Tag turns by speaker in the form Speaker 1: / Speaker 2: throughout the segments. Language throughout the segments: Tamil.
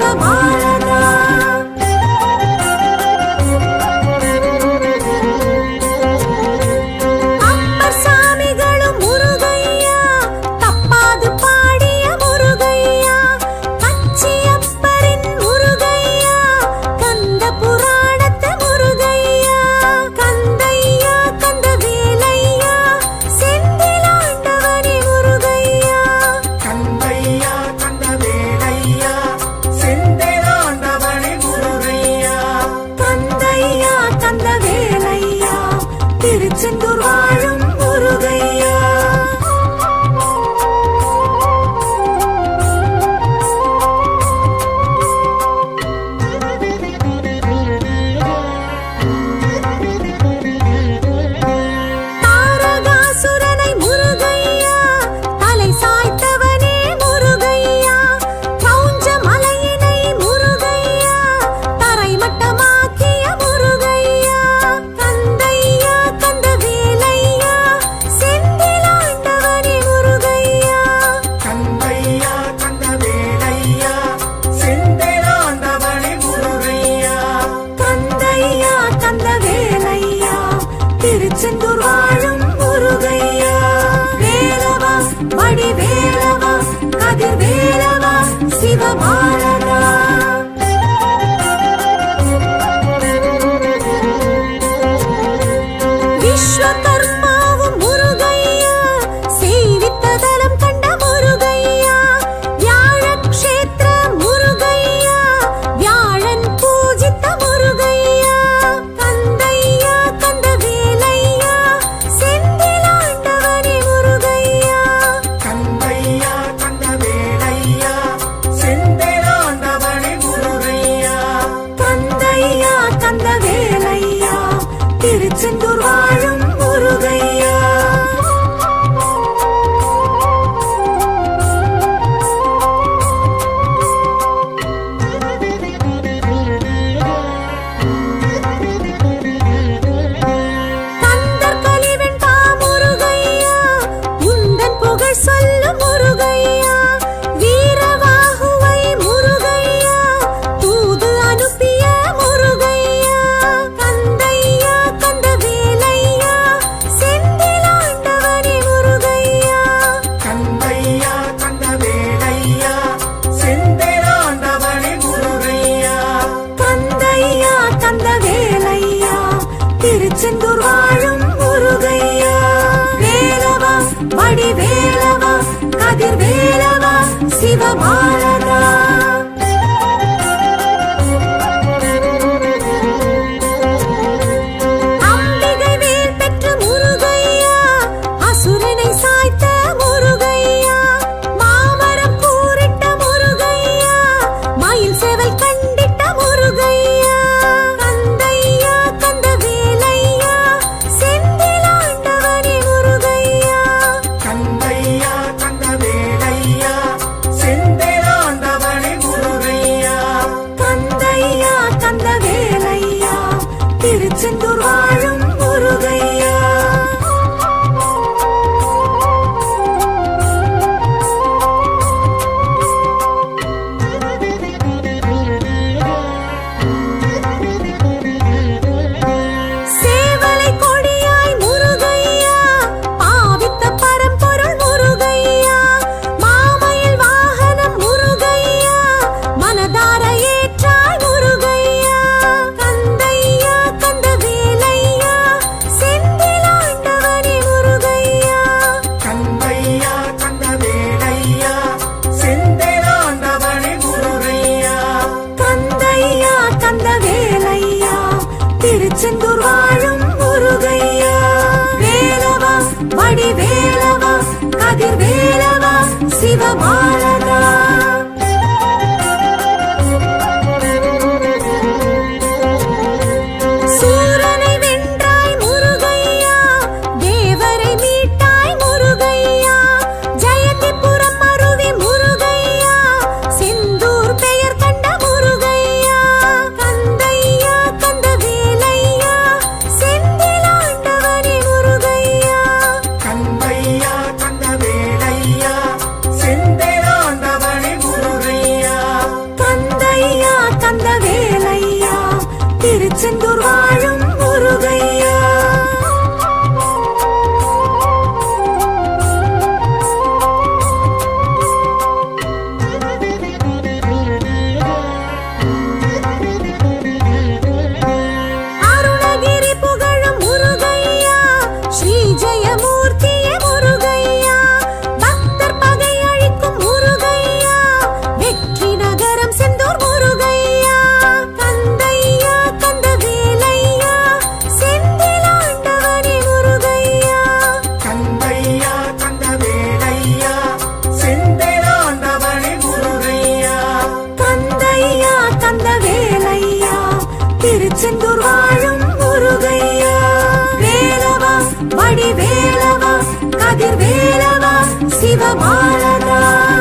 Speaker 1: சிவபாலகா அப்பர் சாமிகளும் முருகையா தப்பாது பாடிய முருகையா கச்சியப்பரின் முருகையா கந்த புராணத்து முருகையா கந்தையா கந்த வேலையா செந்திலாண்டவனே முருகையா
Speaker 2: கந்தையா கந்த வேலையா செந்திலாண்டவனே முருகையா
Speaker 1: கந்தையா கந்த வேலையா திருச்செந்தூர் வாழும் முருகையா தாரகாசுரனை முருகையா தலை சாய்த்தவனே முருகையா கவுஞ்ச மலையினை முருகையா தரைமட்டமாக்கிய முருகையா கந்தையா கந்த வேலையா செந்திலாண்டவனே முருகையா
Speaker 2: கந்தையா கந்த வேலையா செந்திலாண்டவனே முருகையா
Speaker 1: கந்தையா கந்த வேலையா திருச்செந்தூர் வாழும் முருகையா வேலவா வடி வேலவா கதிர் வேலவா சிவபாலகா விஸ்வகர்மாவும் முருகையா சேவித்ததலம் கண்ட முருகையா வியாழக்ஷேத்திர முருகையா வியாழன் பூஜித்த முருகையா கந்தையா கந்த வேலையா செந்திலாண்டவனே முருகையா
Speaker 2: கந்தையா கந்த வேலையா செந்திலாண்டவனே முருகையா
Speaker 1: கந்தையா கந்த வேலையா திருச்செந்தூர் வாழும் முருகையா கந்தர் கலிவன் பா முருகையா உந்தன் புகழ் சொல்லும் முருகையா வீரவாகுவை முருகையா தூது அனுப்பிய முருகையா கந்தையா கந்த வேலையா செந்திலாண்டவனே முருகையா
Speaker 2: கந்தையா கந்த வேலையா செந்திலாண்டவனே முருகையா
Speaker 1: கந்தையா கந்த வேலையா திருச்செந்தூர் வாழும் முருகையா வேலவா வடி வேலவா கதிர் வேலவா சிவபாலகா அம்பிகை வேல் பெற்ற முருகையா அசுரனை சாய்த்த முருகையா மாமரம் கூறிட்ட முருகையா மயில் சேவல் கண்டிட்ட முருகையா கந்தையா கந்த வேலையா செந்திலாண்டவனே முருகையா
Speaker 2: கந்தையா கந்த வேலையா செந்திலாண்டவனே முருகையா
Speaker 1: கந்தையா கந்த வேலையா திருச்செந்தூர் வாழும் முருகையா சேவலை கொடியாய் முருகையா பாவித்த பரம்பொருள் முருகையா மாமயில் வாகனம் முருகையா மனதார ஏற்றாய் முருகையா கந்தையா கந்த வேலையா செந்திலாண்டவனே முருகையா
Speaker 2: கந்தையா கந்த வேலையா செந்திலாண்டவனே முருகையா
Speaker 1: கந்தையா கந்த வேலையா திருச்செந்தூர் வாழும் முருகையா வேலவா வடி வேலவா கதிர் வேலவா சிவபாலகா சூரனை வென்றாய் முருகையா தேவரை மீட்டாய் முருகையா ஜெயந்திபுரம் அருவி முருகையா செந்தூர் பெயர் கண்ட முருகையா கந்தையா கந்த வேலையா செந்திலாண்டவனே முருகையா
Speaker 2: கந்தையா கந்த வேலையா செந்திலாண்டவனே
Speaker 1: திருச்செந்தூர் வாழும் முருகையா அருணகிரி புகழும் முருகையா ஸ்ரீ ஜெயமூர்த்தியே முருகையா பக்தர் பகை அழிக்கும் முருகையா வெற்றி நகரம் செந்தூர் முருகையா கந்தையா கந்த வேலையா செந்திலாண்டவனே முருகையா
Speaker 2: கந்தையா கந்தவேலையா செந்திலாண்டவனே முருகையா
Speaker 1: கந்தையா கந்த வேலையா திருச்செந்தூர் வாழும் முருகையா வேலவா வடி வேலவா கதிர் வேலவா சிவபாலகா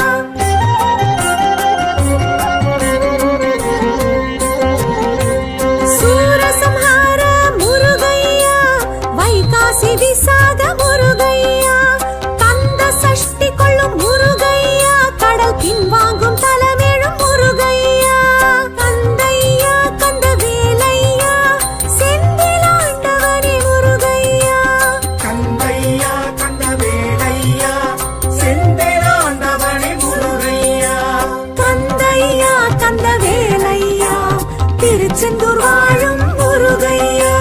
Speaker 1: சூரசம்ஹார முருகையா வைகாசி விசாக முருகையா கந்த சஷ்டி கொள்ளும் முருகையா கடல் பின்வாங்கும் தலமேழும் முருகையா கந்தையா கந்த வேலையா செந்திலாண்டவனே முருகையா
Speaker 2: கந்தையா கந்தவேலையா செந்திலாண்டவனே முருகையா
Speaker 1: கந்தையா கந்த வேலையா திருச்செந்தூர் வாழும் முருகையா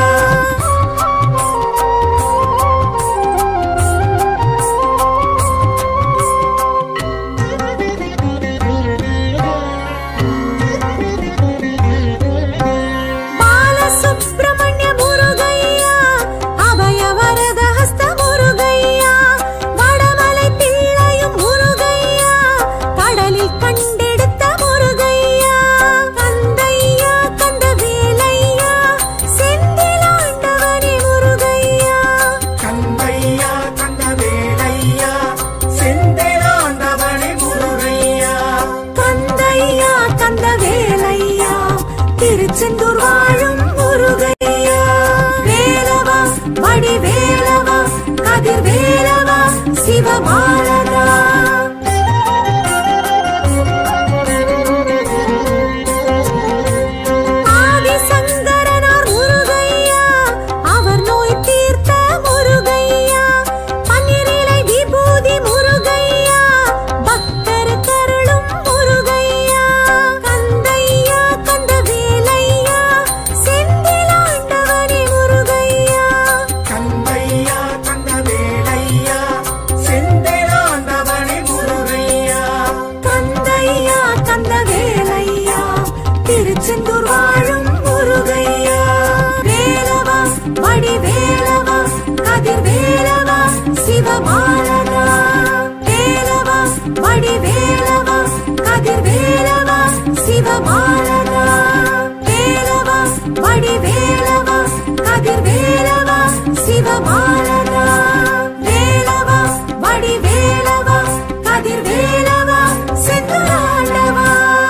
Speaker 1: பாலசுப்ரமணிய முருகையா அபயவரத ஹஸ்த முருகையா வடமலை பிள்ளையும் முருகையா கடலில் கண்டெடுத்த முருகையா கந்தையா கந்த வேலையா செந்திலாண்டவனே முருகையா
Speaker 2: கந்தையா கந்தவேலையா செந்திலாண்டவனே முருகையா
Speaker 1: கந்தையா கந்த வேலையா திருச்செந்தூர் வாழும் முருகையா வேலவா வடி வேலவா கதிர் வேலவா சிவபாலகா ஆதிசங்கரனார் முருகையா அவர் நோய் தீர்த்த முருகையா பன்னிரிலை விபூதி முருகையா பக்தர் கருளும் முருகையா கந்தையா கந்த வேலையா செந்திலாண்டவனே முருகையா
Speaker 2: கந்தையா கந்தவேலையா செந்திலாண்டவனே முருகையா
Speaker 1: கந்தையா கந்த வேலையா திருச்செந்தூர் வாழும் முருகையா வேலவா வடி வேலவா கதிர் வேலவா சிவபாலகா வேலவா வடி வேலவா கதிர் வேலவா சிவபாலகா வேலவா வடி வேலவா கதிர் வேலவா சிவபாலகா வேலவா வடி வேலவா கதிர் வேலவா செந்தாண்டவா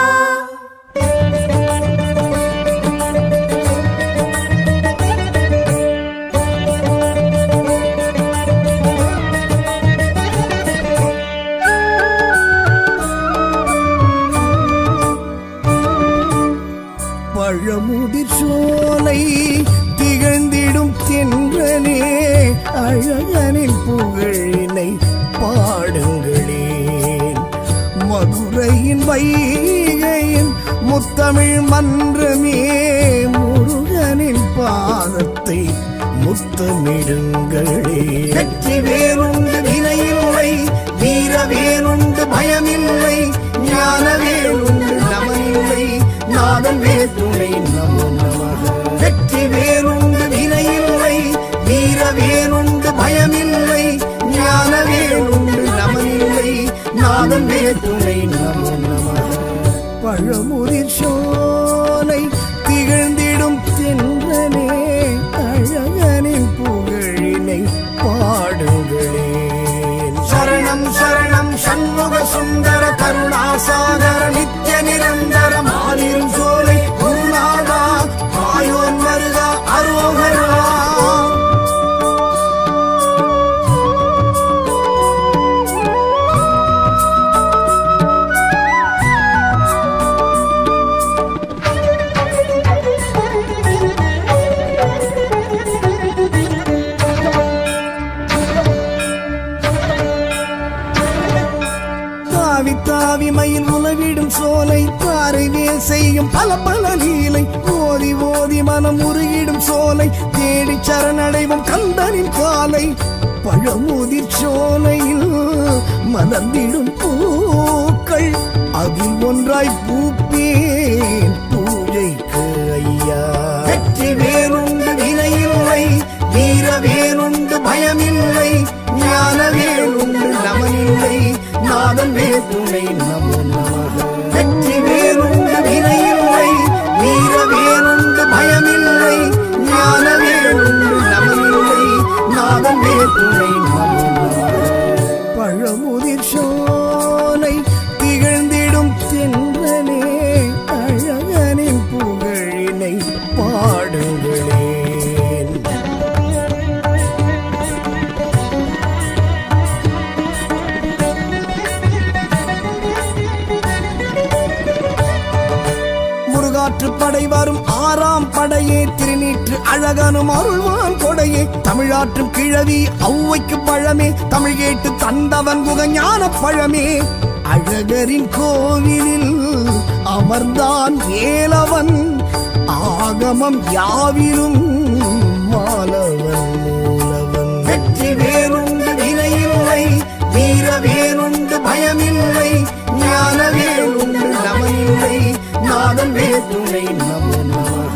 Speaker 3: பழமுதிர் சோலை திகழ்ந்திடும் தென்றனே அழகனின் புகழினை பாடுங்களே மதுரையின் வைகையின் முத்தமிழ் மன்றமே முருகனின் பாதத்தை முத்தமிடுங்களே வெற்றி வேறுண்டு வினையில்லை வீர வேறுண்டு பயமில்லை ஞான வேறுண்டு நமனில்லை நாதன் வேற்றுணை நமோ நமக வெற்றி வேறுண்டு வினையில்லை வீர வேறுண்டு பயமில்லை ஞான வேறுண்டு நமனில்லை நாதன் வேற்றுணை நமோ நமக பழமுதிர் சோலை திகழ்ந்திடும் தென்றனே அழகனின் புகழினை பாடுங்களே சரணம் சரணம் சண்முக சுந்தர கருணாசாகர நித்ய நிரந்தர மாலிரும் சோலை குருநாதா ஆயோன் மருகா அரோகரா பரவிடும் சோலை தாரைவே செய்யும் பல பல லீலை ஓதி ஓதி மனம் உருகிடும் சோலை தேடி சரணடைவும் கந்தனின் காலை பழமுதிர் சோலையில் மலர்ந்திடும் பூக்கள் அதில் ஒன்றாய் பூப்பேன் பூஜைக்கு ஐயா வெற்றி வேறுண்டு வினையில்லை வீர வேறுண்டு பயமில்லை ஞான வேறுண்டு நமனில்லை நாதன் வேற்றுமை நமோ நமக வெற்றி வேறுண்டு வினையில்லை வீர வேறுண்டு பயமில்லை ஞான வேறுண்டு நமனில்லை நாதன் வேற்றுமை நமோ நமக பழமுதிர் சோலை திகழ்ந்திடும் தென்றனே அழகனின் புகழினை பாடுங்களேன் முருகாற்று படை வரும் ஆறாம் படையே திருநீற்று அழகனும் அருள்வான் கொடையே தமிழாற்றும் கிழவி ஔவைக்கு பழமே தமிழ் கேட்டு தந்தவன் குகஞான பழமே அழகரின் கோவிலில் அமர்ந்தான் வேலவன் ஆகமம் யாவிலும் மாலவன் மூலவன் வெற்றி வேறுண்டு வினையில்லை வீர வேறுண்டு பயமில்லை ஞான வேறுண்டு நமனில்லை நாதன் வேற்றுமை நமோ நமக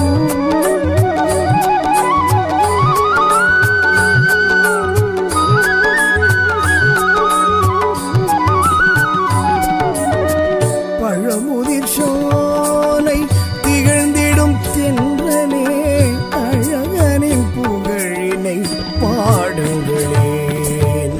Speaker 3: பழமுதிர் சோலை திகழ்ந்திடும் தென்றனே அழகனின் புகழினை பாடுங்களேன்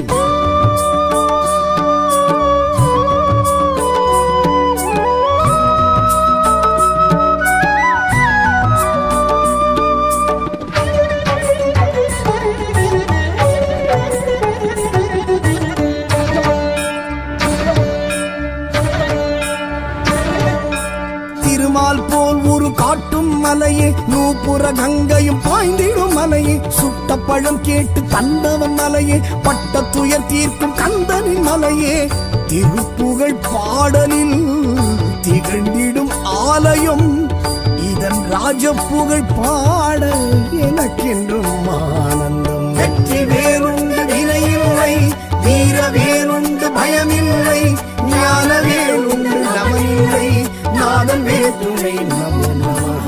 Speaker 3: திருமால் போல் ஒரு காட்டும் மலையே நூப்புற கங்கையும் பாய்ந்திடும் மலையே சுட்ட பழம் கேட்டு தந்தவன் மலையே பட்ட துயர் தீர்க்கும் கந்தனின் மலையே திருப்புகழ் பாடலில் திகழ்ந்திடும் ஆலயம் இதன் ராஜப்புகழ் பாட எனக்கென்றும் ஆனந்தம் வெற்றி வேறுண்டு வினையில்லை வீர வேறுண்டு பயமில்லை ஞான வேறுண்டு நமனில்லை நாதன் வேற்றுமை நமோ நமக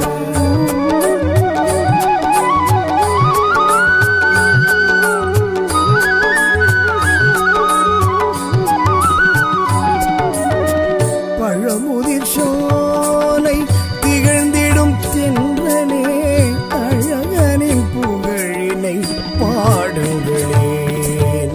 Speaker 3: பழமுதிர் சோலை திகழ்ந்திடும் தென்றனே அழகனின் புகழினை பாடுங்களேன்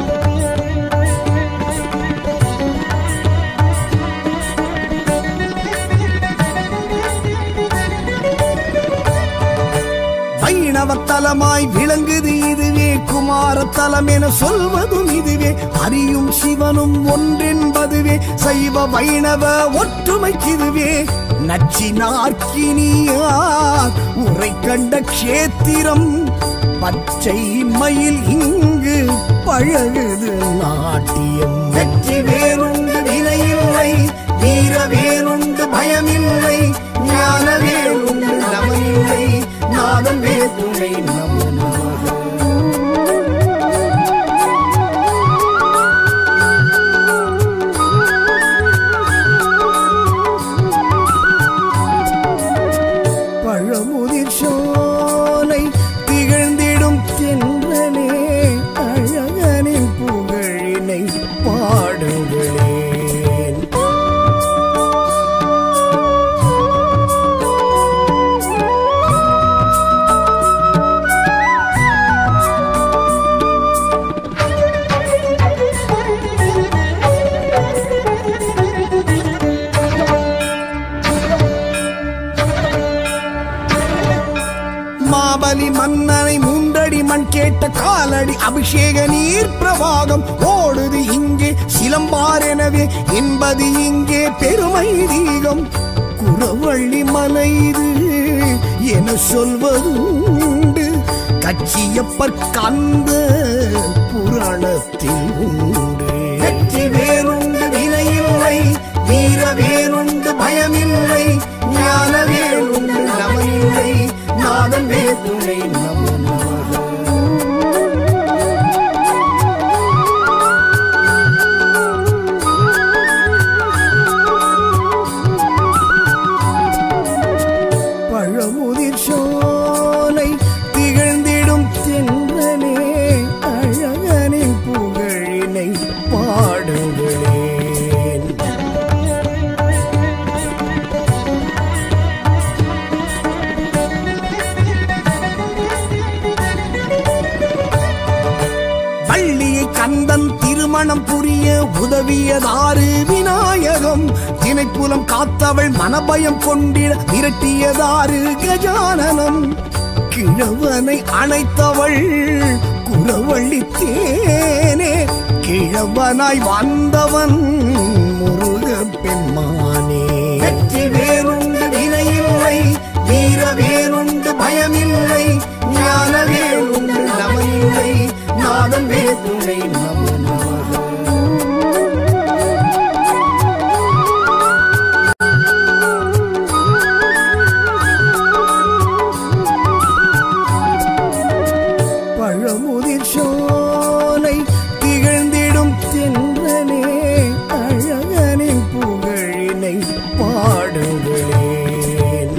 Speaker 3: வைணவத்தலமாய் விளங்குது இதுவே குமாரத்தலம் என சொல்வதும் இதுவே அறியும் சிவனும் ஒன்றென்பதுவே சைவ வைணவ ஒற்றுமைக்கிதுவே நச்சினார்க்கினியார் உரை கண்ட க்ஷேத்திரம் பச்சை மயில் இங்கு பழகுது நாட்டியம் வெற்றி வேறுண்டு வினையில்லை வீர வேறுண்டு பயமில்லை ஞான வேறுண்டு நமனில்லை நாதன் வேற்றுமை நமோ நமக பழமுதிர் சோலை திகழ்ந்திடும் தென்றனே அழகனின் புகழினை பாடுங்களேன் மாபலி மன்னனை மூன்றடி மண் கேட்ட காலடி அபிஷேக நீர் பிரவாகம் ஓடுது இங்கே சிலம்பார் எனவே என்பது இங்கே பெருமை தீகம் குறவள்ளி மலை இது என சொல்வதுண்டு கச்சியப்பர் கந்த புராணத்தில் உண்டு வெற்றி வேறுண்டு வினையில்லை வீரவேலுண்டு பயமில்லை ஞானவேலுண்டு நமனில்லை நாதன் வேதுணை நமோ நமக பழமுதிர் சோலை திகழ்ந்திடும் தென்றலே அழகனின் புகழினை பாடுங்களேன் வள்ளியை கந்தன் திருமணம் புரிய உதவியதாறு விநாயகம் திணைப்புலம் காத்தவள் மனபயம் கொண்டிட விரட்டியதாறு கஜானனம் கிழவனை அணைத்தவள் குலவள்ளி தேனே கிழவனாய் வந்தவன் முருக பெண்மானே வெற்றி வேறுண்டு வினையில்லை வீர வேறுண்டு பயமில்லை ஞான வேறுண்டு நமனில்லை நாதன் வேதுணை நமோ நமக பழமுதிர் சோலை திகழ்ந்திடும் தென்றலே அழகனின் புகழினை பாடுங்களேன்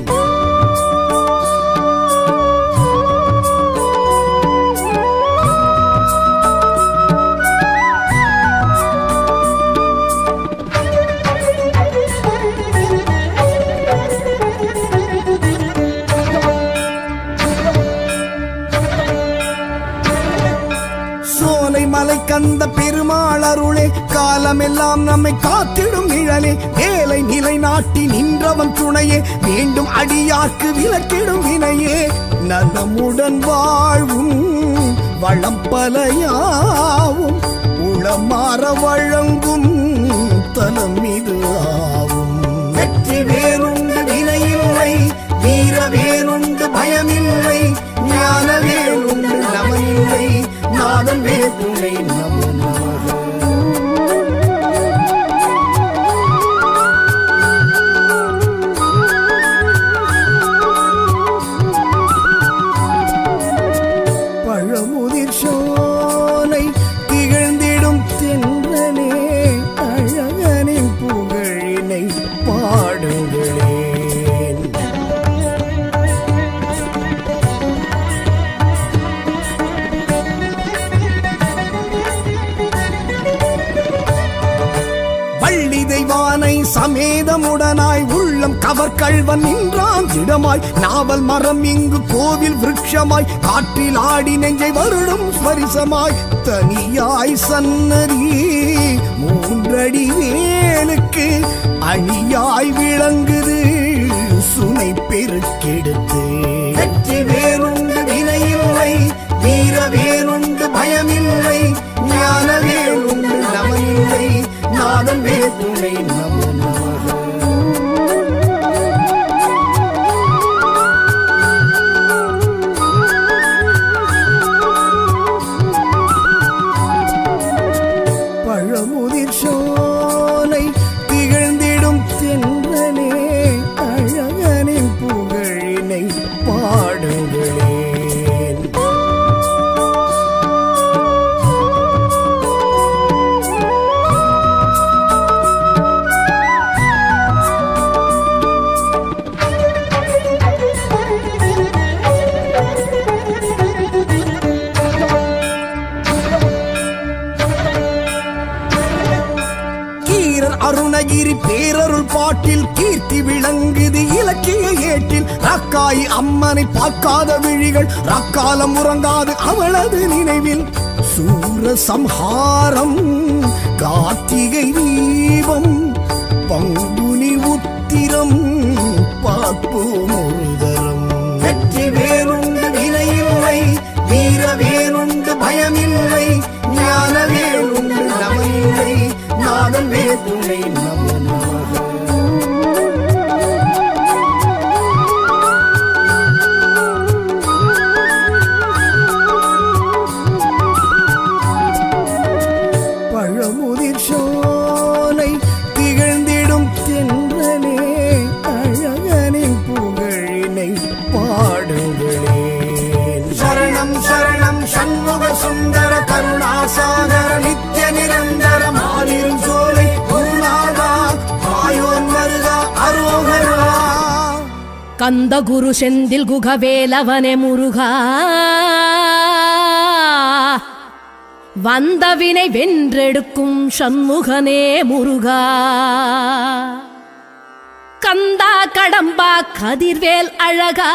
Speaker 3: சோலை மலை கந்த பெருமாள் அருளே காலமெல்லாம் நம்மை காத்திடும் நிழலே வேலை நிலை நாட்டி நின்றவன் துணையே வேண்டும் அடியார்க்கு விலக்கிடும் வினையே நலமுடன் வாழ்வும் வளம் பலையாவும் உளமாற வழங்கும் தலம் இது ஆவும் வெற்றி வேறுண்டு வினையில்லை வீர வேறுண்டு பயமில்லை ஞான வேறுண்டு நமனில்லை நாதன் வேதுணை நமோ நமக பழமுதிர் சோலை திகழ்ந்திடும் தென்றலே அழகனின் புகழினை பாடுங்களேன் வள்ளி தெய்வானை சமேதமுடனாய் உள்ளம் கவர் கள்வன் நின்றான் திடமாய் நாவல் மரம் இங்கு கோவில் விருட்சமாய் காற்றில் ஆடி நெஞ்சை வருடும் ஸ்வரிசமாய் தனியாய் சன்னதி மூன்றடி வேலுக்கு அணியாய் விளங்குது சுனை பெருக்கெடுத்து வெற்றி வேறுண்டு வினையில்லை வீர வேறுண்டு பயமில்லை ஞான வேறுண்டு நமனில்லை நாதன் வேதுணை நமோ நமக பழமுதிர் சோலை திகழ்ந்திடும் தென்றலே அழகனின் புகழினை பாடுங்களேன் கீரர் அருணகிரி பேரருள் பாட்டில் கீர்த்தி விளங்குது இலக்கிய ஏட்டில் ரக்காய் அம்மனை பார்க்காத விழிகள் ரக்காலம் உறங்காது அவளது நினைவில் சூர சம்ஹாரம் கார்த்திகை தீபம் பங்குனி உத்திரம் பார்ப்போம் ஒரு தரம் வெற்றி வேறுண்டு வினையில்லை வீர வேறுண்டு பயமில்லை ஞான வேறுண்டு நமனில்லை நாதன் வேதுணை நமோ நமக பழமுதிர் சோலை
Speaker 4: கந்த குரு செந்தில் குகவேலவனே முருகா வந்தவினை வென்றெடுக்கும் சண்முகனே முருகா கந்தா கடம்பா கதிர்வேல் அழகா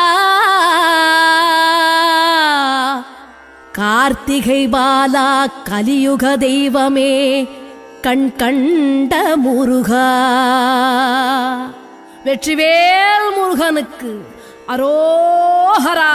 Speaker 4: கார்த்திகை பாலா கலியுக தெய்வமே கண் கண்ட முருகா வெற்றிவேல் முருகனுக்கு அரோஹரா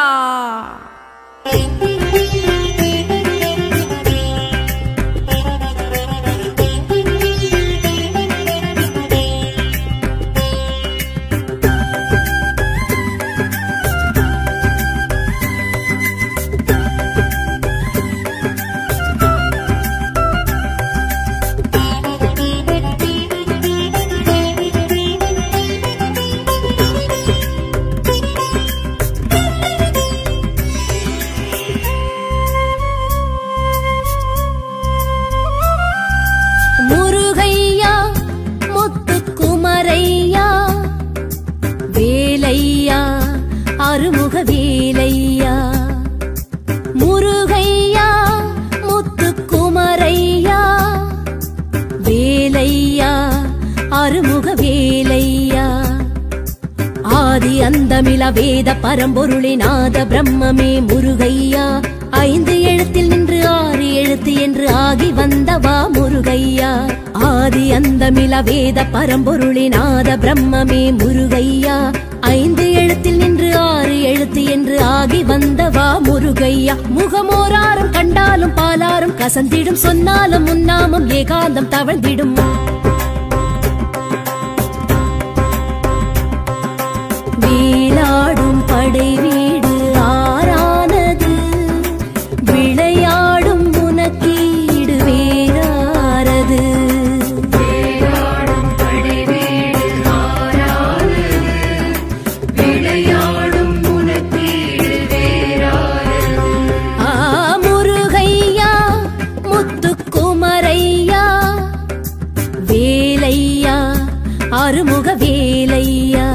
Speaker 4: முருகையா முத்துக்குமரையா வேலையா அருமுக வேலையா முருகையா முத்துக்குமரையா வேலையா அருமுக வேலையா ஆதி அந்தமில வேத பரம்பொருளினாத பிரம்மமே முருகையா ஐந்து எழுத்தில் நின்று ஆறு எழுத்து என்று ஆகி வந்தவா முருகையா ஆதி அந்தமில வேத பரம்பொருளினாத பிரம்மமே முருகையா ஐந்து எழுத்தில் நின்று ஆறு எழுத்து என்று ஆகி வந்தவா முருகையா முகமோராரும் கண்டாலும் பாலாரும் கசந்திடும் சொன்னாலும் முன்னாமும் ஏகாந்தம் தவழ்ந்திடும் வீலாடும் படை வீடு ஆறானது விளையாடும் உனக்கீடு வேறாரது ஆ, முருகையா முத்துக்குமரையா வேலையா அருமுக வேலையா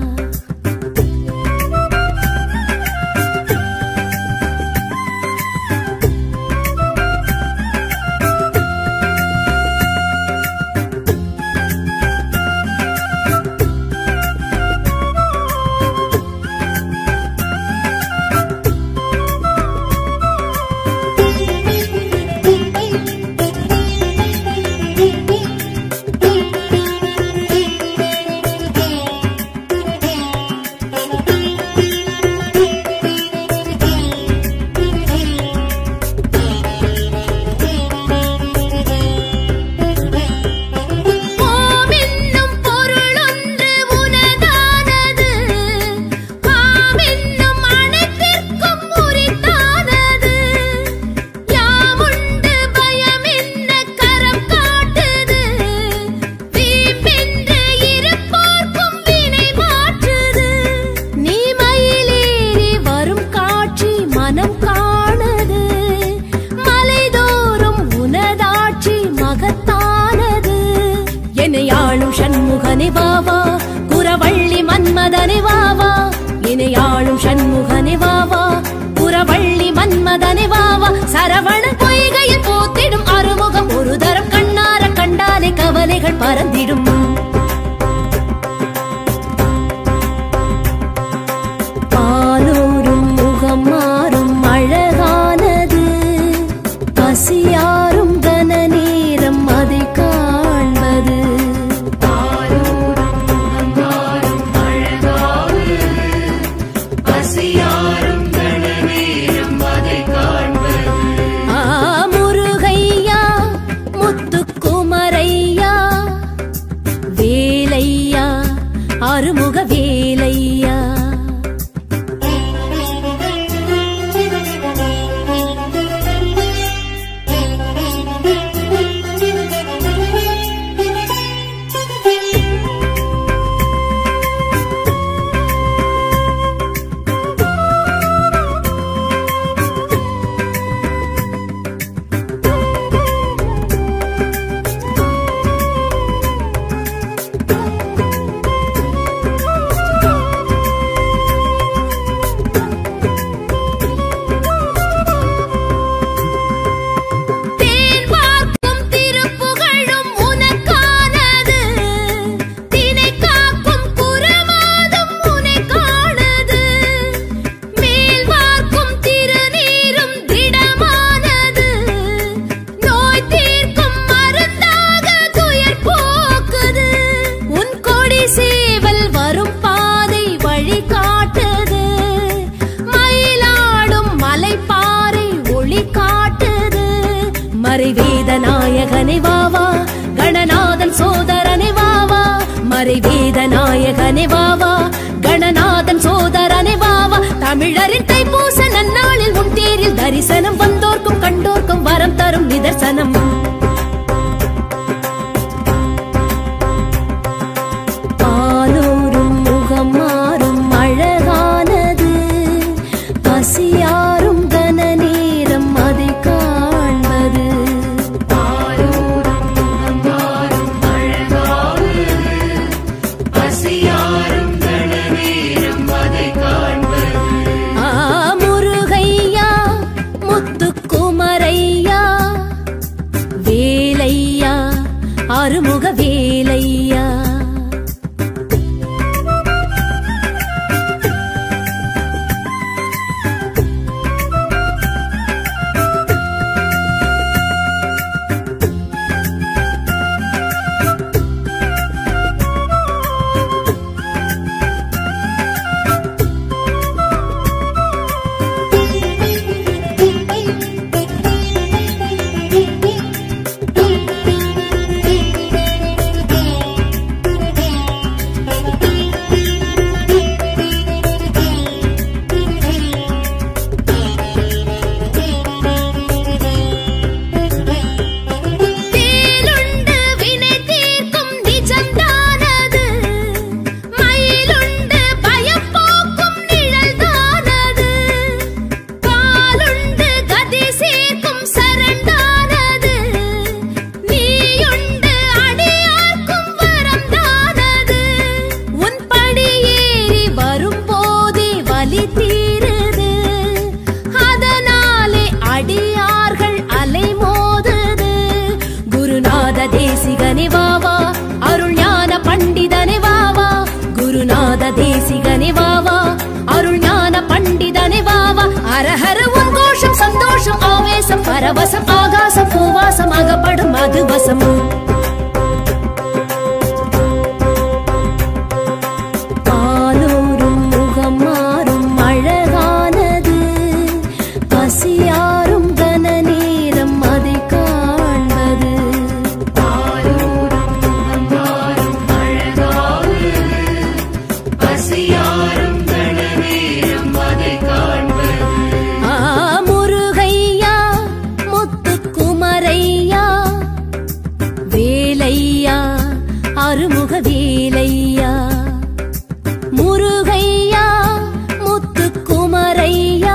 Speaker 4: ஓமென்னும் பொருளொன்று உனதானது ஆமென்னும் அனைத்திற்கும் உரித்தானது யாமுண்டு பயமென்ன கரம் காட்டுது வீம்பென்று இருப்போர்க்கும் வினை மாற்றுது நீ மயிலேறி வரும் காட்சி மனம் காணது மலைதோறும் உனதாட்சி மகத்தானது என்னை ஆளும் சண்முகனே வாவா குரவள்ளி மன்மதனே வாவா என்னை ஆளும் சண்முகனே வாவா குரவள்ளி மன்மதனே வாவா சரவண பொய்கையில் போத்திடும் அறுமுகம் ஒரு தரம் கண்ணார கண்டாலே கவலைகள் பறந்திடும் பாலூரும் முகம் மாறும் அழகானது பசியாரும் கன நேரம் அதை காண்பது ஆ, முருகையா முத்துக்குமரையா வேலையா அருமுக வேலையா வரை வேத நாயகனே வாவா கணநாதன் சோதரனே வாவா தமிழரின் தைப்பூச நன்னாளில் உன் தேரில் தரிசனம் வந்தோர்க்கும் கண்டோர்க்கும் வரம் தரும் நிதர்சனம் ஆலூரும் முகம் மாறும் அழகானது பசியாரும் கன நேரம் அதை காண்பது ஆ முருகையா முத்துக்குமரையா வேலையா அருமுக வேலையா வேலுண்டு வினை தீர்க்கும் நிஜம்தானது மயிலுண்டு பயம் போக்கும் நிழல்தானது காலுண்டு கதி சேர்க்கும் சரண்டானது நீயுண்டு அடியார்க்கும் வரம்தானது உன் படியேறி வரும்போதே வலி தீருது அதனாலே அடியார்கள் அலைமோதுது குருநாத தேசிகனே வாவா அருள் ஞான பண்டிதனே வாவா குருநாத தேசிகனே வாவா அருள் ஞான பண்டிதனே வாவா அரஹர உன் கோஷம் சந்தோஷம் ஆவேசம் பரவசம் ஆகாசம் பூவாசம் அகப்படும் மதுவசம் ஆலோரும் முகம் மாறும் அழகானது பசியாரும் கன நேரம் அதை காண்பது ஆ முருகையா முத்துக்குமரையா வேலையா அருமுக வேலையா முருகையா முத்துக்குமரையா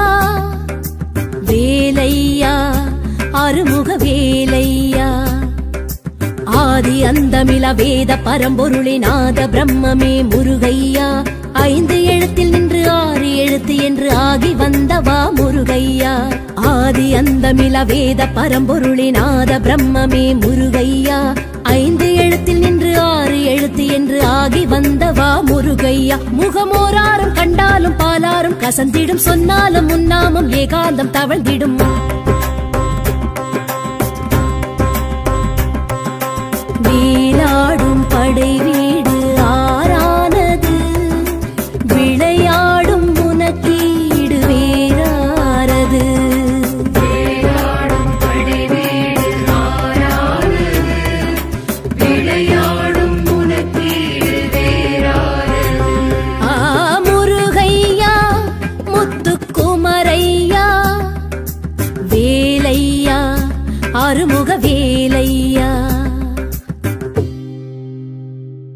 Speaker 4: வேலையா அருமுக வேலையா ஆதி அந்தமில வேத பரம்பொருளே நாத பிரம்மமே முருகையா ஐந்து எழுத்தில் நின்று ஆறு எழுத்து என்று ஆகி வந்தவா முருகையா ஆதி அந்தமில வேத பரம்பொருளே நாத பிரம்மமே முருகையா ஐந்து எழுத்தில் நின்று ஆறு எழுத்து என்று ஆகி வந்தவா முருகையா முகமோராரும் கண்டாலும் பாலாரும் கசந்திடும் சொன்னாலும் முன்னாமும் ஏகாந்தம் தவழ்ந்திடும் வீணாடும் படை வீடு ஆறானது விளையாடும் உனக்கீடு வேறாரது ஆ முருகையா முத்துக்குமரையா வேலையா அருமுக வேலையா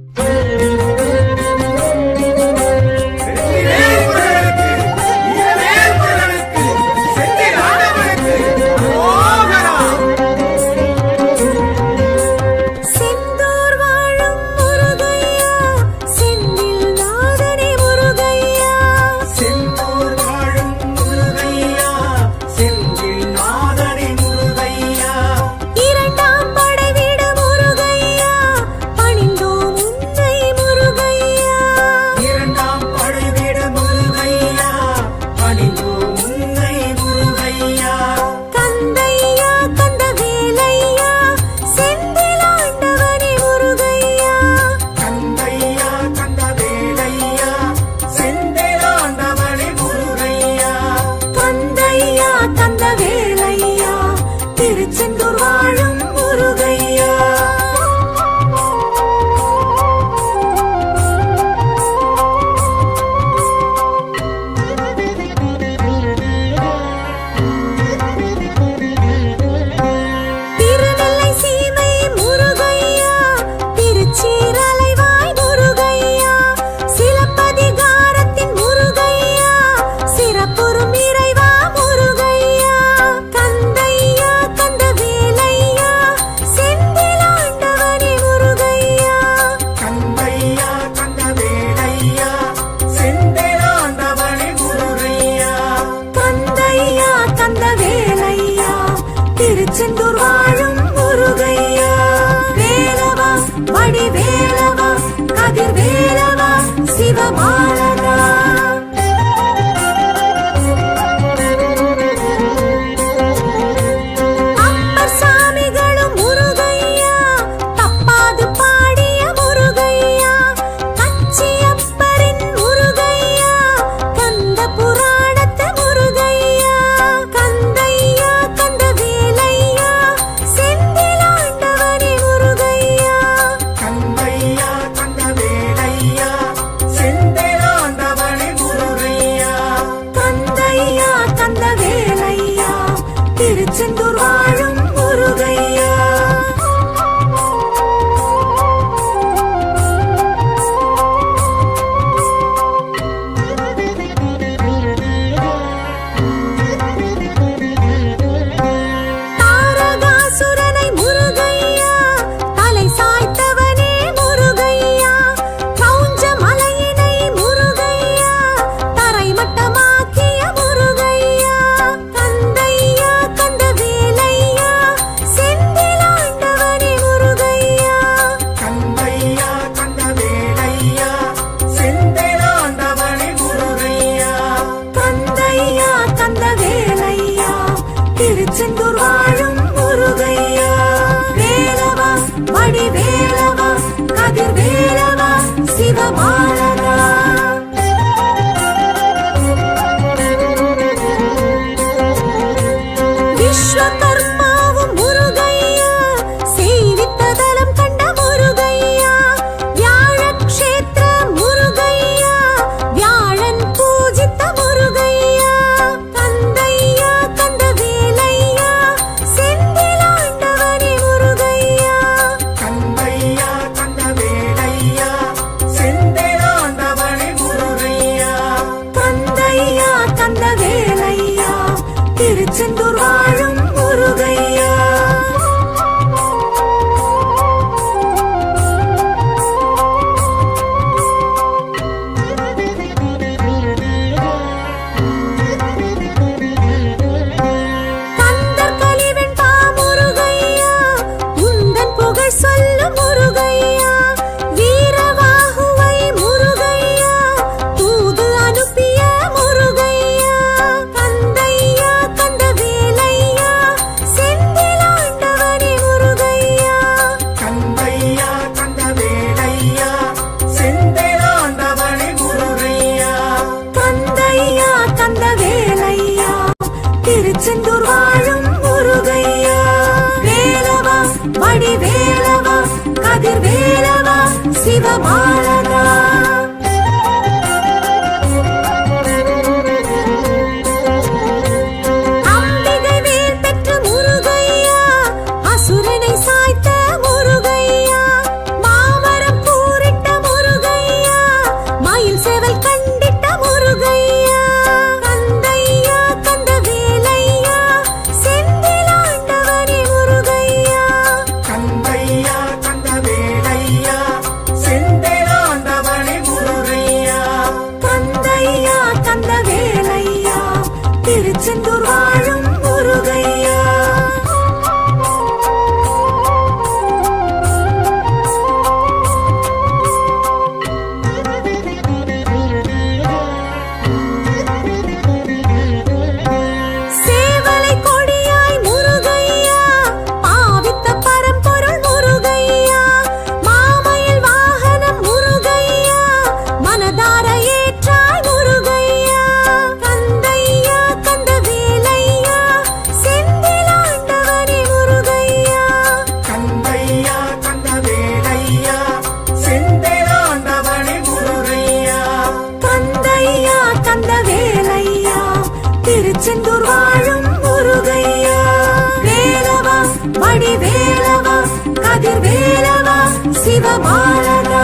Speaker 1: திருச்செந்தூர் வாழும் முருகையா வேலவா வடி வேலவா கதிர் வேலவா சிவபாலகா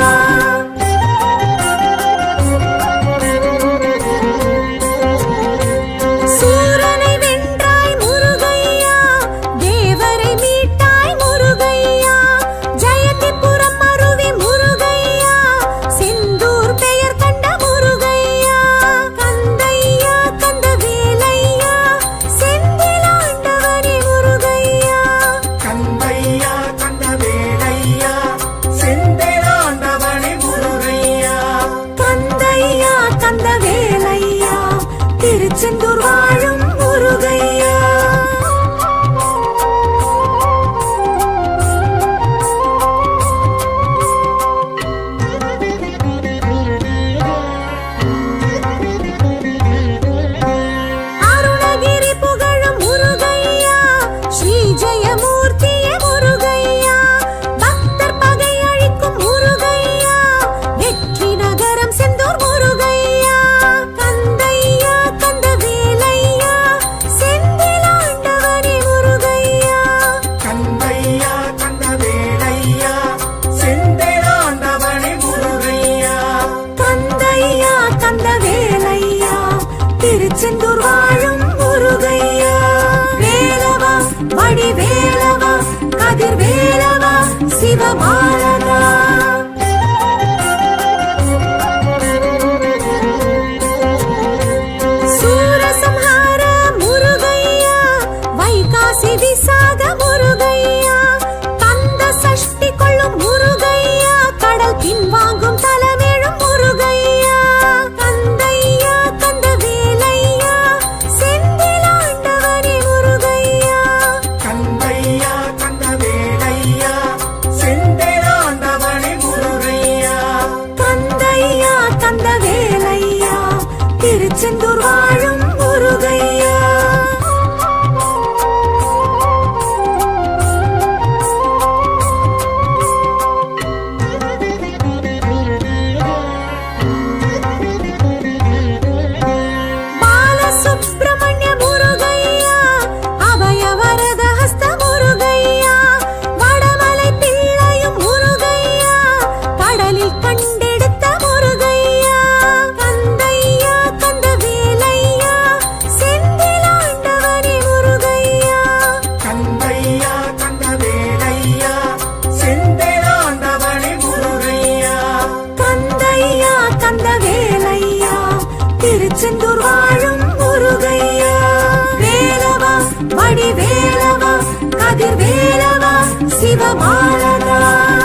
Speaker 1: சூரனை வென்றாய் முருகையா தேவரை மீட்டாய் முருகையா ஜெயந்திபுரம் அருவி முருகையா செந்தூர் பெயர் கண்ட முருகையா கந்தையா கந்த வேலையா செந்திலாண்டவனே முருகையா
Speaker 2: கந்தையா கந்த வேலையா செந்திலாண்டவனே முருகையா
Speaker 1: கந்தையா கந்த வேலையா திருச்செந்தூர் வாழும் முருகையா அருணகிரி புகழும் முருகையா ஸ்ரீ ஜெயமூர்த்தியே முருகையா பக்தர் பகை அழிக்கும் முருகையா வெற்றி நகரம் செந்தூர் முருகையா கந்தையா கந்த வேலையா செந்திலாண்டவனே முருகையா
Speaker 2: கந்தையா கந்த வேலையா செந்திலாண்டவனே முருகையா
Speaker 1: கந்தையா கந்த வேலையா திருச்செந்தூர் வாழும் முருகையா வேலவா வடி வேலவா கதிர் வேலவா சிவபாலகா சூரசம்ஹார முருகையா வைகாசி விசாக முருகையா கந்த சஷ்டி கொள்ளும் முருகையா கடல் பின்வாங்கும் தலமேழும் முருகையா கந்தையா கந்த வேலையா செந்திலாண்டவனே முருகையா
Speaker 2: கந்தையா கந்த வேலையா செந்திலாண்டவனே முருகையா
Speaker 1: கந்தையா கந்த வேலையா திருச்செந்தூர் வாழும் முருகையா பாலசுப்ரமணிய முருகையா அபயவரத ஹஸ்த முருகையா வடமலை பிள்ளையும் முருகையா கடலில் கண்டெடுத்த முருகையா கந்தையா கந்த வேலையா செந்திலாண்டவனே முருகையா
Speaker 2: கந்தையா கந்த வேலையா செந்திலாண்டவனே முருகையா
Speaker 1: கந்தையா கந்த வேலையா திருச்செந்தூர் வாழும் முருகையா வேலவா வடி வேலவா கதிர் வேலவா சிவபாலகா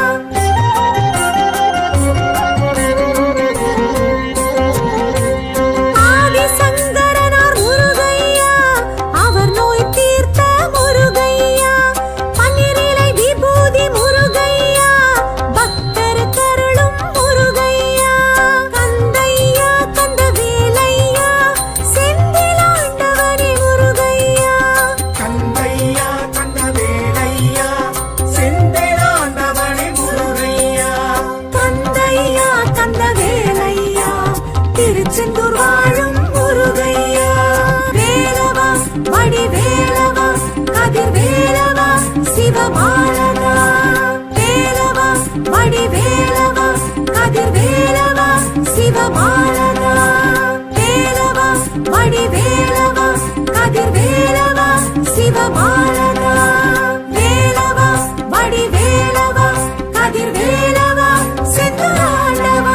Speaker 1: ஆதிசங்கரனார் முருகையா அவர் நோய் தீர்த்த முருகையா பன்னிரிலை விபூதி முருகையா பக்தர் கருளும் முருகையா கந்தையா கந்த வேலையா செந்திலாண்டவனே முருகையா
Speaker 2: கந்தையா கந்த வேலையா செந்திலாண்டவனே முருகையா
Speaker 1: கந்தையா கந்த வேலையா திருச்செந்தூர் வாழும் முருகையா வேலவா வடி வேலவா கதிர் வேலவா சிவபாலகா வேலவா வடி வேலவா கதிர் வேலவா சிவபாலகா வேலவா வடி வேலவா கதிர் வேலவா சிவபாலகா வேலவா வடி வேலவா கதிர் வேலவா செந்தூராண்டவா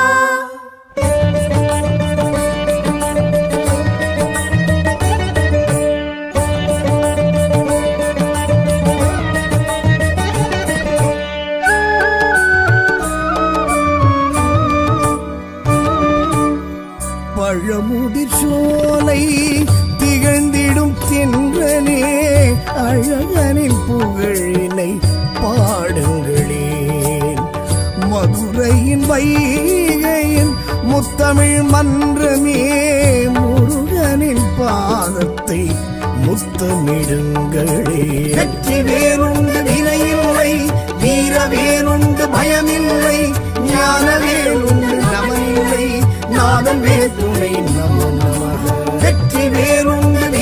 Speaker 3: பழமுதிர் சோலை திகழ்ந்திடும் தென்றனே அழகனின் புகழினை பாடுங்களே மதுரையின் வைகையின் முத்தமிழ் மன்றமே முருகனின் பாதத்தை முத்தமிடுங்களே வெற்றி வேறுண்டு வினையில்லை வீர வேறுண்டு பயமில்லை ஞான வேறுண்டு நமனில்லை நாதன் வேற்றுமை நமோ நமக வெற்றி வேறுண்டு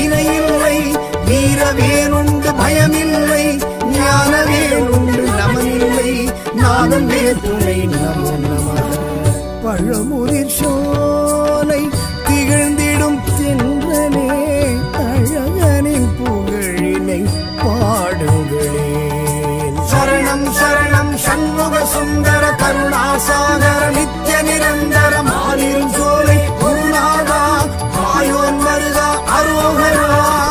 Speaker 3: பழமுதிர் சோலை திகழ்ந்திடும் தென்றலே அழகனின் புகழினை பாடுங்களேன்
Speaker 2: சரணம் சரணம் சண்முக சுந்தர கருணாசாகர நித்ய நிரந்தர மாலிரும் சோலை குருநாதா ஆயோன் வருகா அரோகரா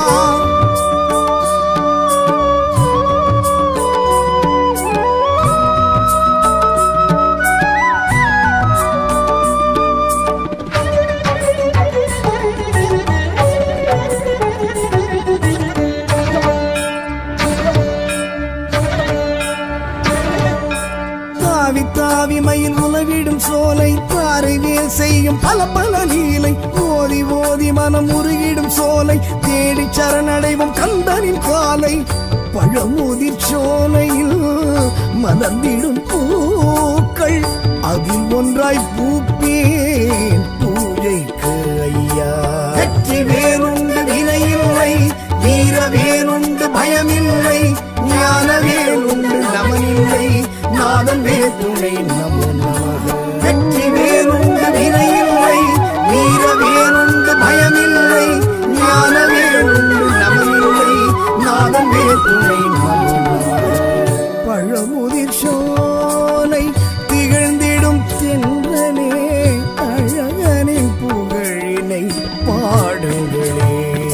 Speaker 3: தாவி தாவி மயில் உலவிடும் சோலை தாரை வேல் செய்யும் பல பல லீலை ஓதி ஓதி மனம் உருகிடும் சோலை தேடி சரணடைவும் கந்தனின் காலை பழமுதிர் சோலையில் மலர்ந்திடும் பூக்கள் அதில் ஒன்றாய் பூப்பேன் பூஜைக்கு ஐயா
Speaker 2: வெற்றி வேறுண்டு வினையில்லை வீர வேறுண்டு பயமில்லை ஞான வேறுண்டு நமனில்லை நாதன் வேற்றுணை நமோ நமக வெற்றி வேறுண்டு வினையில்லை வீர வேறுண்டு பயமில்லை ஞான வேறுண்டு நமனில்லை நாதன் வேற்றுணை நமோ நமக
Speaker 3: பழமுதிர் சோலை திகழ்ந்திடும் தென்றலே அழகனின் புகழினை பாடுங்களேன்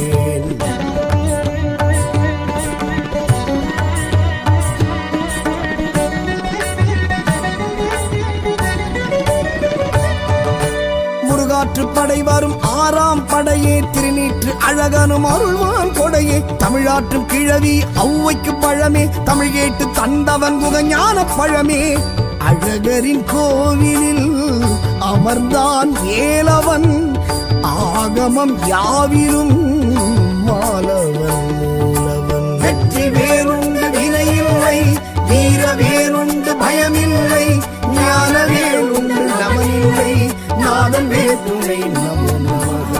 Speaker 3: முருகாற்று படை வரும் ஆறாம் படையே திருநீற்று அழகனும் அருள்வான் கொடையே தமிழாற்றும் கிழவி ஔவைக்கு பழமே தமிழ் கேட்டு தந்தவன் குகஞான பழமே அழகரின் கோவிலில் அமர்ந்தான் ஏலவன் ஆகமம் யாவிலும் மாலவன் மூலவன்
Speaker 2: வெற்றி வேறுண்டு வினையில்லை வீர வேறுண்டு பயமில்லை ஞான வேறுண்டு நமனில்லை நாதன் வேற்றுணை நமோ நமக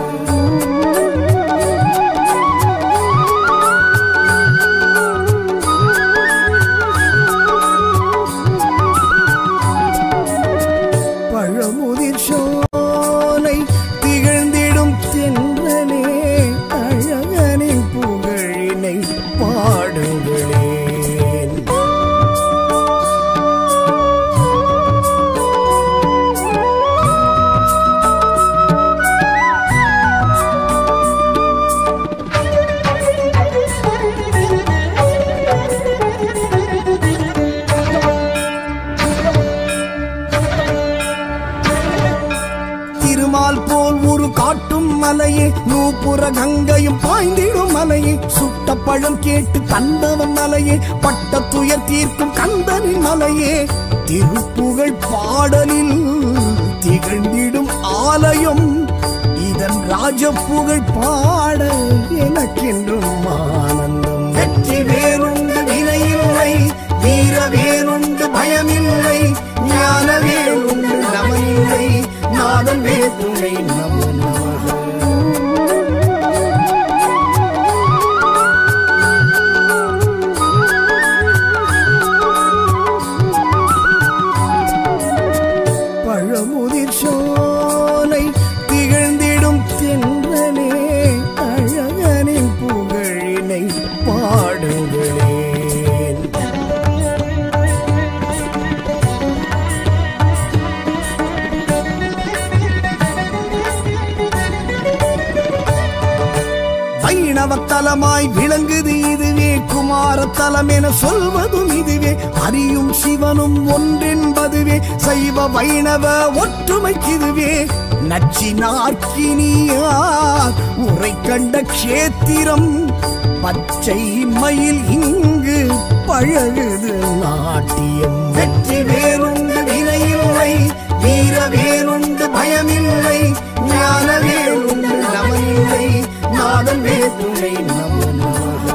Speaker 3: பழமுதிர் சோலை திகழ்ந்திடும் தென்றலே அழகனின் புகழினை பாடுங்களேன் திருமால் போல் ஒரு காட்டும் மலையே நூப்புற கங்கையும் பாய்ந்திடும் மலையே சுட்ட பழம் கேட்டு தந்தவன் மலையே பட்ட துயர் தீர்க்கும் கந்தனின் மலையே திருப்புகழ் பாடலில் திகழ்ந்திடும் ஆலயம் இதன் ராஜப்புகழ் பாட எனக்கென்றும் ஆனந்தம்
Speaker 2: வெற்றி வேறுண்டு வினையில்லை வீர வேறுண்டு பயமில்லை ஞான வேறுண்டு நமனில்லை நாதன் வேற்றுணை நமோ நமக
Speaker 3: பழமுதிர் சோலை திகழ்ந்திடும் தென்றலே அழகனின் புகழினை பாடுங்களேன் வைணவத்தலமாய் விளங்குது இதுவே குமாரத்தலம் என சொல்வதும் இதுவே அறியும் சிவனும் ஒன்றென்பதுவே சைவ வைணவ ஒற்றுமைக்கிதுவே நச்சினார்க்கினியார் உரை கண்ட க்ஷேத்திரம் பச்சை மயில் இங்கு பழகுது நாட்டியம்
Speaker 2: வெற்றி வேறுண்டு வினையில்லை வீர வேறுண்டு பயமில்லை ஞான வேறுண்டு நமனில்லை நாதன் வேற்றுணை நமோ நமக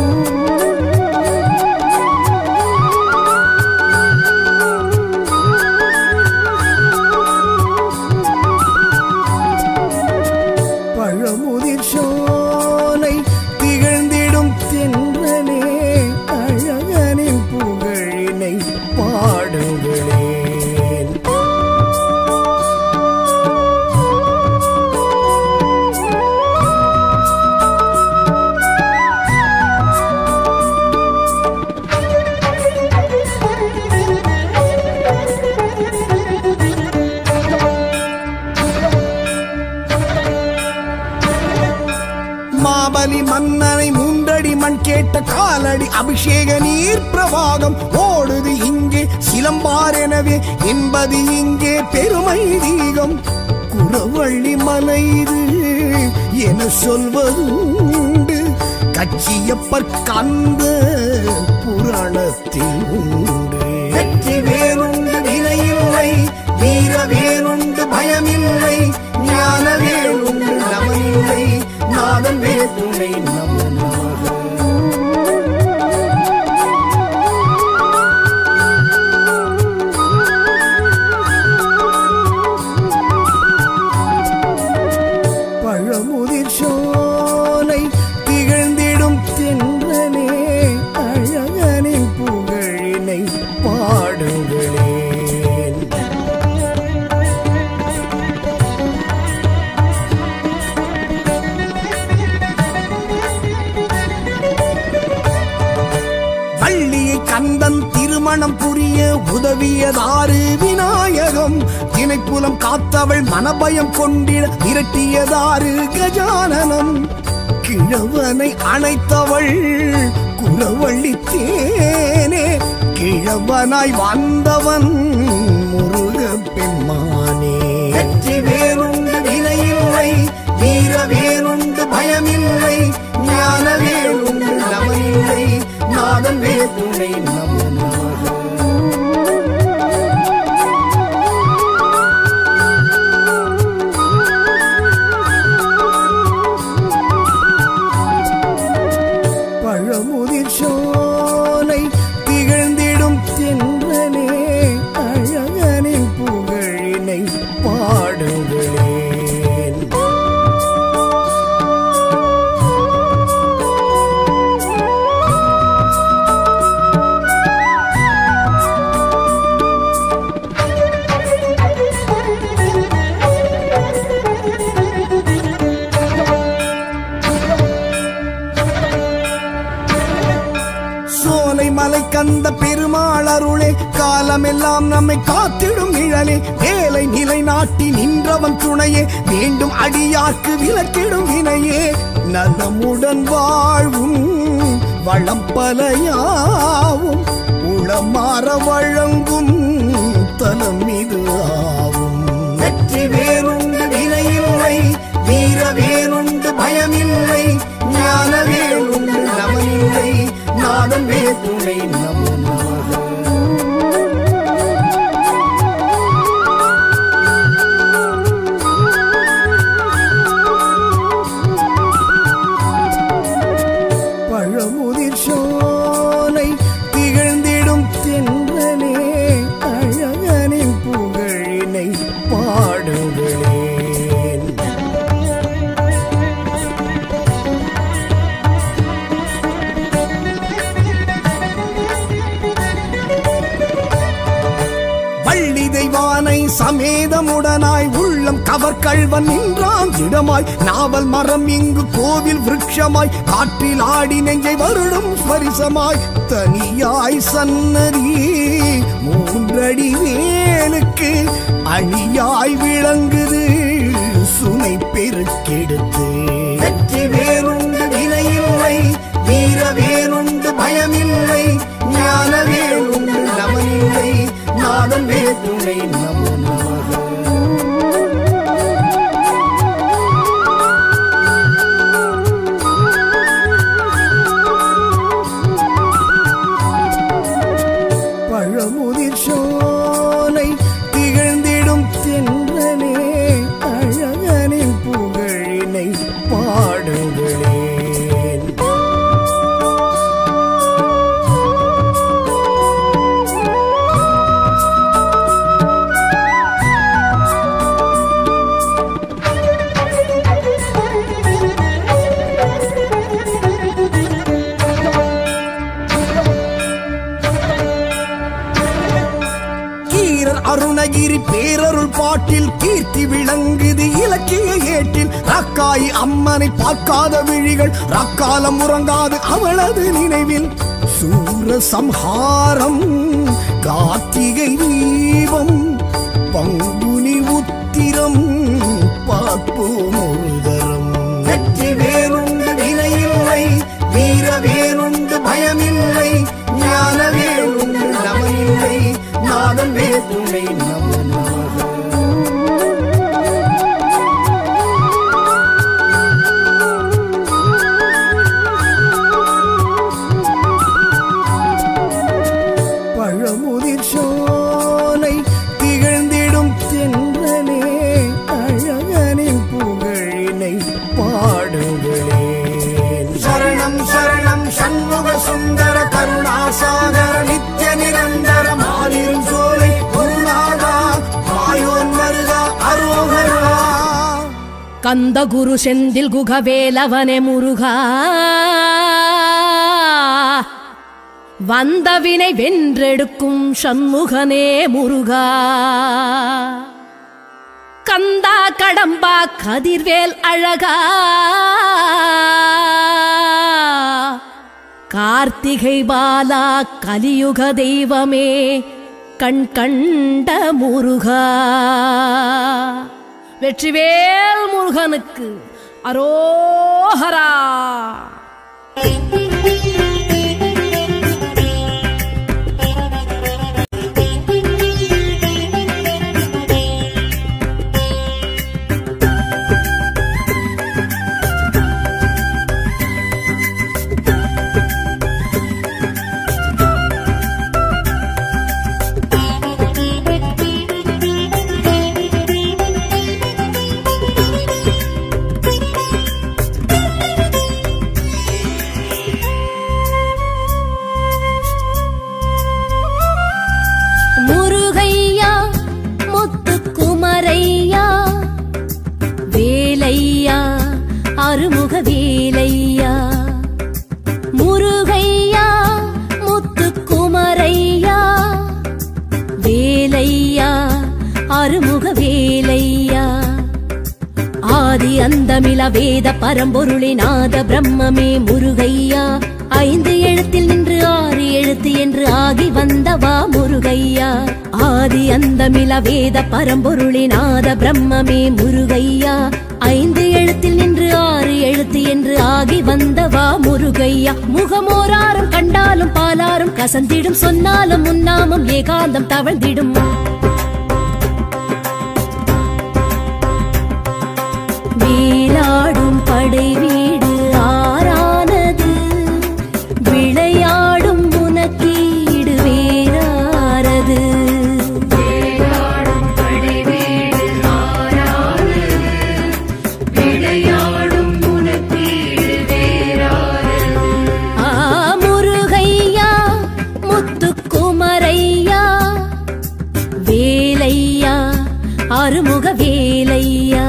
Speaker 3: பழமுதிர் சோலை திகழ்ந்திடும் தென்றலே அழகனின் புகழினை பாடுங்களேன் காலடி அபிஷேக நீர் பிரவாகம் ஓடுது இங்கே சிலம்பார் எனவே என்பது இங்கே பெருமை தீகம் குறவள்ளி மலை இது என சொல்வதுண்டு கட்சியப்பர் கந்த புராணத்தில் உண்டு
Speaker 2: வெற்றி வேலுண்டு வினையில்லை வீர வேலுண்டு பயமில்லை ஞான வேலுண்டு நமனில்லை நாதன் வேதுணை நமனாக
Speaker 3: பழமுதிர் சோலை திகழ்ந்திடும் தென்றனே அழகனின் புகழினை பாடுங்களேன் வள்ளியை கந்தன் திருமணம் புரிய உதவியதாறு விநாயகம் திணைப்புலம் காத்தவள் மனபயம் கொண்டிட விரட்டியதாறு கஜானனம் கிழவனை அணைத்தவள் குலவள்ளி தேனே கிழவனாய் வந்தவன் முருக பெம்மானே
Speaker 2: வெற்றி வேலுண்டு வினையில்லை வீர வேலுண்டு பயமில்லை ஞான வேலுண்டு நமனில்லை நாதன் வேதுணை நமனாக
Speaker 3: பழமுதிர் சோலை திகழ்ந்திடும் தென்றனே அழகனின் புகழினை பாடுங்களேன் சோலை மலை கந்த பெருமாள் அருளே காலமெல்லாம் நம்மை காத்திடும் நிழலே வேலை நிலை நாட்டி நின்றவன் துணையே வேண்டும் அடியார்க்கு விலக்கிடும் வினையே நலமுடன் வாழ்வும் வளம் பலையாவும் உளமாற வழங்கும் தலம் இது ஆவும்
Speaker 2: வெற்றி வேலுண்டு வினையில்லை வீர வேலுண்டு பயமில்லை ஞான வேலுண்டு நமனில்லை நாதன் வேதுணை நமனாக
Speaker 3: பழமுதிர் சோலை திகழ்ந்திடும் தென்றனே அழகனின் புகழினை பாடுங்களேன் வள்ளி தெய்வானை சமேதமுடனாய் உள்ளம் கவர்கழ்வன் நின்றான் திடமாய் நாவல் மரம் இங்கு கோவில் விருட்சமாய் காற்றில் ஆடி நெஞ்சை வருடும் ஸ்பரிசமாய் தனியாய் சன்னதி மூன்றடி வேலுக்கு அணியாய் விளங்குது சுனை பெருக்கெடுத்து
Speaker 2: வெற்றி வேலுண்டு வினையில்லை வீர வேலுண்டு பயமில்லை ஞான வேலுண்டு நமனில்லை நாதன் வேதுணை நமனாக
Speaker 3: பழமுதிர் சோலை திகழ்ந்திடும் தென்றனே அழகனின் புகழினை பாடுங்களேன் கீரர் அருணகிரி பேரருள் பாட்டில் கீர்த்தி விளங்குது இலக்கிய ஏட்டில் ரக்காய் அம்மனை பார்க்காத விழிகள் ரக்காலம் உறங்காது அவளது நினைவில் சூர சம்ஹாரம் கார்த்திகை தீபம் பங்குனி உத்திரம் பார்ப்போம் ஒரு தரம்
Speaker 2: வெற்றி வேலுண்டு வினையில்லை வீர வேலுண்டு
Speaker 4: கந்த குரு செந்தில் குகவேலவனே முருகா வந்தவினை வென்றெடுக்கும் சண்முகனே முருகா கந்தா கடம்பா கதிர்வேல் அழகா கார்த்திகை பாலா கலியுக தெய்வமே கண் கண்ட முருகா வெற்றிவேல் முருகனுக்கு அரோஹரா முருகையா முத்துக்குமரையா வேலையா அருமுக வேலையா முருகையா முத்துக்குமரையா வேலையா அருமுக வேலையா ஆதி அந்தமில வேத பரம்பொருளி நாத பிரம்மமே முருகையா ஐந்து எழுத்தில் நின்று ஆறு எழுத்து என்று ஆகி வந்தவா முருகையா ஆதி அந்தமில வேத பரம்பொருளி நாத பிரம்மமே முருகையா ஐந்து எழுத்தில் நின்று ஆறு எழுத்து என்று ஆகி வந்தவா முருகையா முகமோராரும் கண்டாலும் பாலாரும் கசந்திடும் சொன்னாலும் முன்னாமும் ஏகாந்தம் தவழ்ந்திடும் வீலாடும் படை வீடு ஆறானது விளையாடும் உனக்கீடு வேறாரது ஆ, முருகையா முத்துக்குமரையா வேலையா அருமுக வேலையா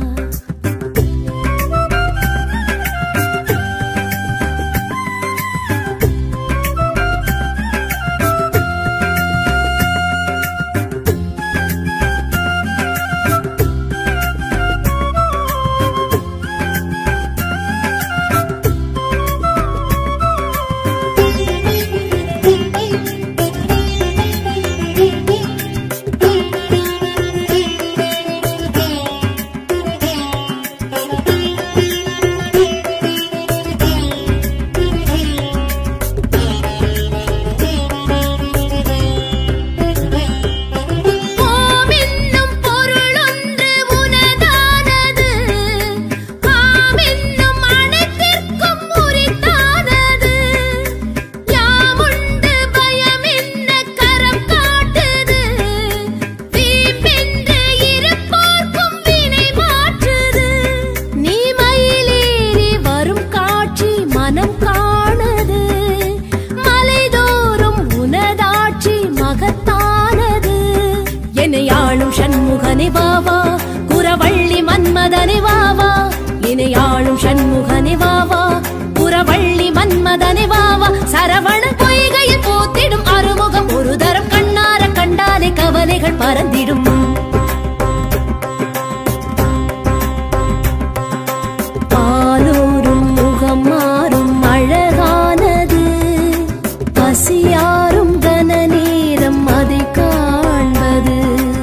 Speaker 4: ஓமென்னும் பொருளொன்று உனதானது காமென்னும் அனைத்திற்கும் உரித்தானது யாமுண்டு பயமென்ன கரம் காட்டுது வீம்பென்று இருப்போர்க்கும் வினை மாற்றுது நீ மயிலேறி வரும் காட்சி மனம் காணது மலைதோறும் உனதாட்சி மகத்தானது என்னை ஆளும் சண்முகனே வாவா குரவள்ளி மன்மதனே வாவா என்னை ஆளும் சண்முகனே வாவா குரவள்ளி மன்மதனே வாவா சரவண பொய்கையில் பூத்திடும் அறுமுகம் ஒரு தரம் கண்ணார கண்டாலே கவலைகள் பறந்திடும் பாலூரும் முகம் மாறும் அழகானது பசியாரும் கன நேரம் அதை காண்பது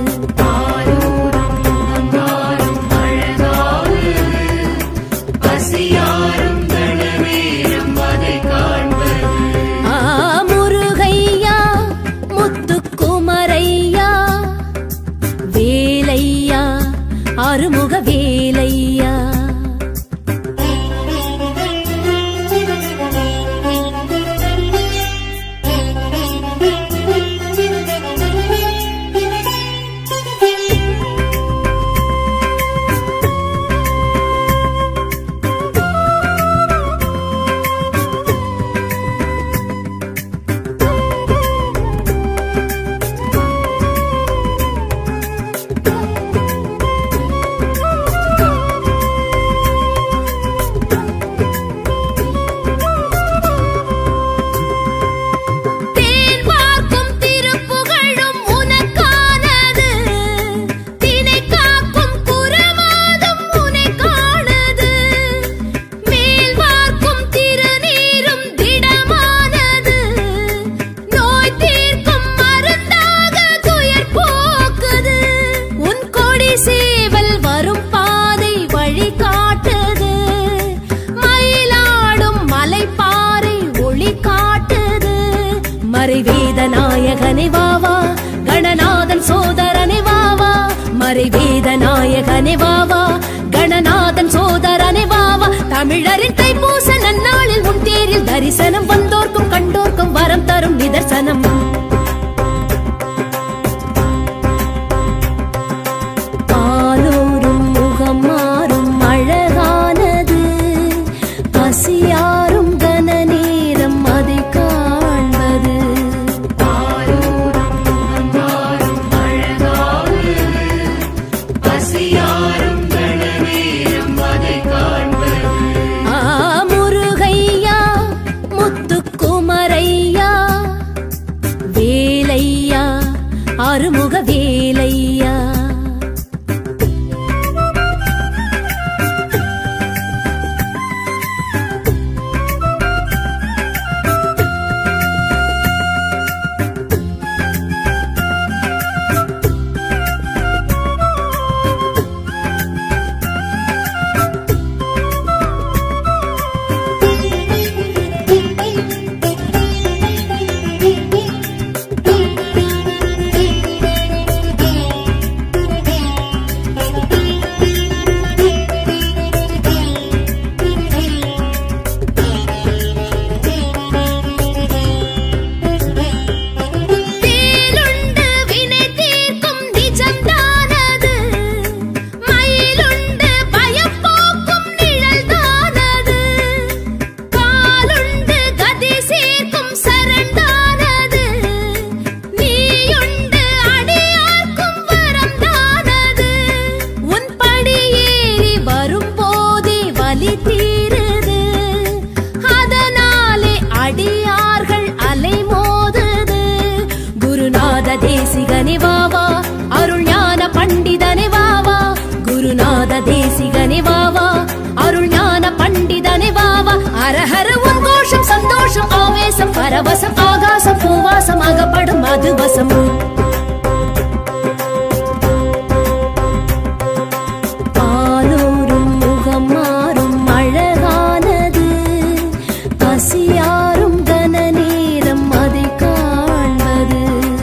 Speaker 4: ஆ, முருகையா முத்துக்குமரையா வேலையா அருமுக வேலையா சேவல் வரும் பாதை வழி காட்டுது மயிலாடும் மலைப்பாறை ஒளி காட்டுது மறைவேத நாயகனே வாவா கணநாதன் சோதரனே வாவா மறைவேத நாயகனே வாவா கணநாதன் சோதரனே வாவா தமிழரின் தைப்பூச நன்னாளில் உன் தேரில் தரிசனம் வந்தோர்க்கும் கண்டோர்க்கும் வரம் தரும் நிதர்சனம் பாலூரும் முகம் மாறும் அழகானது பசியாரும் கன நேரம் அதை காண்பது ஆ, முருகையா முத்துக்குமரையா வேலையா அருமுக வேலையா வேலுண்டு வினை தீர்க்கும் நிஜம்தானது மயிலுண்டு பயம் போக்கும் நிழல்தானது காலுண்டு கதி சேர்க்கும் சரண்டானது நீயுண்டு அடியார்க்கும் வரம்தானது உன் படியேறி வரும்போதே வலி தீருது அதனாலே அடியார்கள் அலைமோதுது குருநாத தேசிகனே வாவா அருள் ஞான பண்டிதனே வாவா குருநாத தேசிகனே வாவா அருள் ஞான பண்டிதனே வாவா அரஹர உன் கோஷம் சந்தோஷம் ஆவேசம் பரவசம் ஆகாசம் பூவாசம் அகப்படும் மதுவசம் பாலூரும் முகம் மாறும் அழகானது பசியாரும் கன நேரம் அதை காண்பது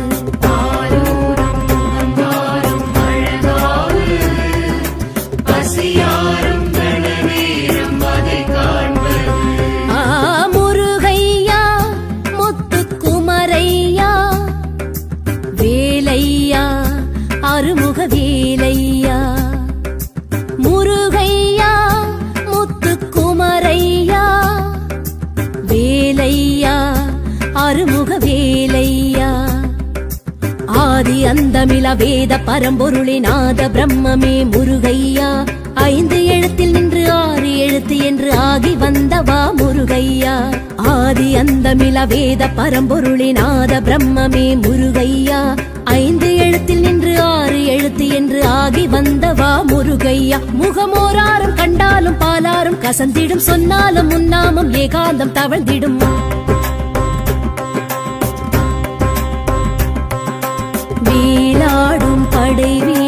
Speaker 4: ஆ, முருகையா முத்துக்குமரையா வேலையா அருமுக வேலையா முருகையா முத்துக்குமரையா வேலையா அருமுக வேலையா ஆதி அந்தமில வேத பரம்பொருளே நாத பிரம்மமே முருகையா ஐந்து எழுத்தில் நின்று ஆறு எழுத்து என்று ஆகி வந்தவா முருகையா ஆதி அந்தமில வேத பரம்பொருளே நாத பிரம்மமே முருகையா ஐந்து எழுத்தில் நின்று ஆறு எழுத்து என்று ஆகி வந்தவா முருகையா முகமோராரும் கண்டாலும் பாலாரும் கசந்திடும் சொன்னாலும் உன்னாமம் ஏகாந்தம் தவழ்ந்திடும் வீலாடும் படை வீ